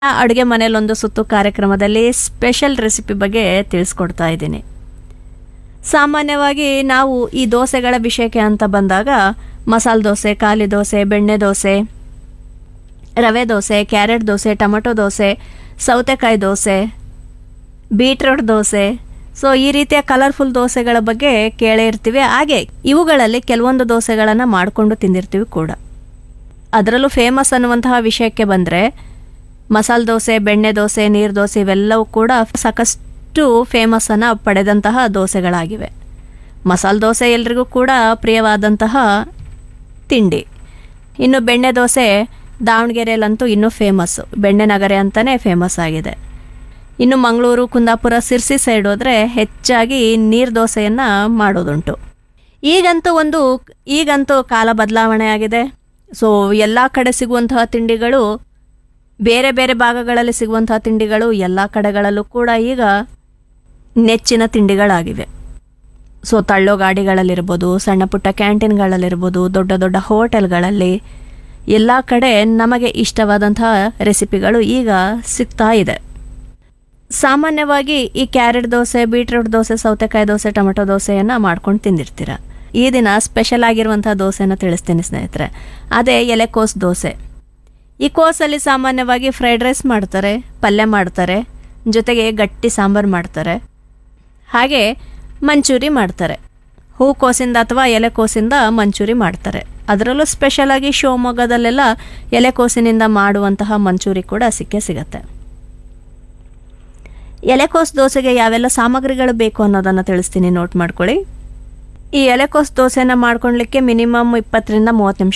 ಅಡುಗೆ ಮನೆಯಲ್ಲೊಂದು ಸುತ್ತು ಕಾರ್ಯಕ್ರಮದಲ್ಲಿ ಸ್ಪೆಷಲ್ ರೆಸಿಪಿ ಬಗ್ಗೆ ತಿಳಿಸ್ಕೊಡ್ತಾ ಇದ್ದೀನಿ ಸಾಮಾನ್ಯವಾಗಿ ನಾವು ಈ ದೋಸೆಗಳ ವಿಷಯಕ್ಕೆ ಅಂತ ಬಂದಾಗ ಮಸಾಲೆ ದೋಸೆ ಖಾಲಿ ದೋಸೆ ಬೆಣ್ಣೆ ದೋಸೆ ರವೆ ದೋಸೆ ಕ್ಯಾರೆಟ್ ದೋಸೆ ಟೊಮೆಟೊ ದೋಸೆ ಸೌತೆಕಾಯಿ ದೋಸೆ ಬೀಟ್ರೂಟ್ ದೋಸೆ ಸೊ ಈ ರೀತಿಯ ಕಲರ್ಫುಲ್ ದೋಸೆಗಳ ಬಗ್ಗೆ ಕೇಳೇ ಇರ್ತೀವಿ ಹಾಗೆ ಇವುಗಳಲ್ಲಿ ಕೆಲವೊಂದು ದೋಸೆಗಳನ್ನು ಮಾಡಿಕೊಂಡು ತಿಂದಿರ್ತೀವಿ ಕೂಡ ಅದರಲ್ಲೂ ಫೇಮಸ್ ಅನ್ನುವಂತಹ ವಿಷಯಕ್ಕೆ ಬಂದರೆ ಮಸಾಲೆ ದೋಸೆ ಬೆಣ್ಣೆ ದೋಸೆ ನೀರು ದೋಸೆ ಇವೆಲ್ಲವೂ ಕೂಡ ಸಾಕಷ್ಟು ಫೇಮಸ್ಸನ್ನು ಪಡೆದಂತಹ ದೋಸೆಗಳಾಗಿವೆ ಮಸಾಲೆ ದೋಸೆ ಎಲ್ರಿಗೂ ಕೂಡ ಪ್ರಿಯವಾದಂತಹ ತಿಂಡಿ ಇನ್ನು ಬೆಣ್ಣೆ ದೋಸೆ ದಾವಣಗೆರೆಯಲ್ಲಂತೂ ಇನ್ನೂ ಫೇಮಸ್ಸು ಬೆಣ್ಣೆ ನಗರೆ ಅಂತಲೇ ಫೇಮಸ್ ಆಗಿದೆ ಇನ್ನು ಮಂಗಳೂರು ಕುಂದಾಪುರ ಸಿರ್ಸಿ ಸೈಡ್ ಹೋದರೆ ಹೆಚ್ಚಾಗಿ ನೀರು ದೋಸೆಯನ್ನು ಮಾಡೋದುಂಟು ಈಗಂತೂ ಒಂದು ಈಗಂತೂ ಕಾಲ ಬದಲಾವಣೆ ಆಗಿದೆ ಸೊ ಎಲ್ಲ ಕಡೆ ಸಿಗುವಂತಹ ತಿಂಡಿಗಳು ಬೇರೆ ಬೇರೆ ಭಾಗಗಳಲ್ಲಿ ಸಿಗುವಂತಹ ತಿಂಡಿಗಳು ಎಲ್ಲ ಕಡೆಗಳಲ್ಲೂ ಕೂಡ ಈಗ ನೆಚ್ಚಿನ ತಿಂಡಿಗಳಾಗಿವೆ ಸೊ ತಳ್ಳೋ ಗಾಡಿಗಳಲ್ಲಿರ್ಬೋದು ಸಣ್ಣ ಪುಟ್ಟ ಕ್ಯಾಂಟೀನ್ಗಳಲ್ಲಿರ್ಬೋದು ದೊಡ್ಡ ದೊಡ್ಡ ಹೋಟೆಲ್ಗಳಲ್ಲಿ ಎಲ್ಲ ಕಡೆ ನಮಗೆ ಇಷ್ಟವಾದಂತಹ ರೆಸಿಪಿಗಳು ಈಗ ಸಿಗ್ತಾ ಇದೆ ಸಾಮಾನ್ಯವಾಗಿ ಈ ಕ್ಯಾರೆಟ್ ದೋಸೆ ಬೀಟ್ರೂಟ್ ದೋಸೆ ಸೌತೆಕಾಯಿ ದೋಸೆ ಟೊಮೆಟೊ ದೋಸೆಯನ್ನು ಮಾಡ್ಕೊಂಡು ತಿಂದಿರ್ತೀರ ಈ ದಿನ ಸ್ಪೆಷಲ್ ಆಗಿರುವಂಥ ದೋಸೆನ ತಿಳಿಸ್ತೀನಿ ಸ್ನೇಹಿತರೆ ಅದೇ ಎಲೆಕೋಸು ದೋಸೆ ಈ ಕೋಸಲ್ಲಿ ಸಾಮಾನ್ಯವಾಗಿ ಫ್ರೈಡ್ ರೈಸ್ ಮಾಡ್ತಾರೆ ಪಲ್ಯ ಮಾಡ್ತಾರೆ ಜೊತೆಗೆ ಗಟ್ಟಿ ಸಾಂಬಾರು ಮಾಡ್ತಾರೆ ಹಾಗೆ ಮಂಚೂರಿ ಮಾಡ್ತಾರೆ ಹೂಕೋಸಿಂದ ಅಥವಾ ಎಲೆಕೋಸಿಂದ ಮಂಚೂರಿ ಮಾಡ್ತಾರೆ ಅದರಲ್ಲೂ ಸ್ಪೆಷಲಾಗಿ ಶಿವಮೊಗ್ಗದಲ್ಲೆಲ್ಲ ಎಲೆಕೋಸಿನಿಂದ ಮಾಡುವಂತಹ ಮಂಚೂರಿ ಕೂಡ ಸಿಕ್ಕೇ ಸಿಗತ್ತೆ ಎಲೆಕೋಸು ದೋಸೆಗೆ ಯಾವೆಲ್ಲ ಸಾಮಗ್ರಿಗಳು ಬೇಕು ಅನ್ನೋದನ್ನು ತಿಳಿಸ್ತೀನಿ ನೋಟ್ ಮಾಡ್ಕೊಳ್ಳಿ ಈ ಎಲೆಕೋಸು ದೋಸೆನ ಮಾಡ್ಕೊಳ್ಲಿಕ್ಕೆ ಮಿನಿಮಮ್ ಇಪ್ಪತ್ತರಿಂದ ಮೂವತ್ತು ನಿಮಿಷ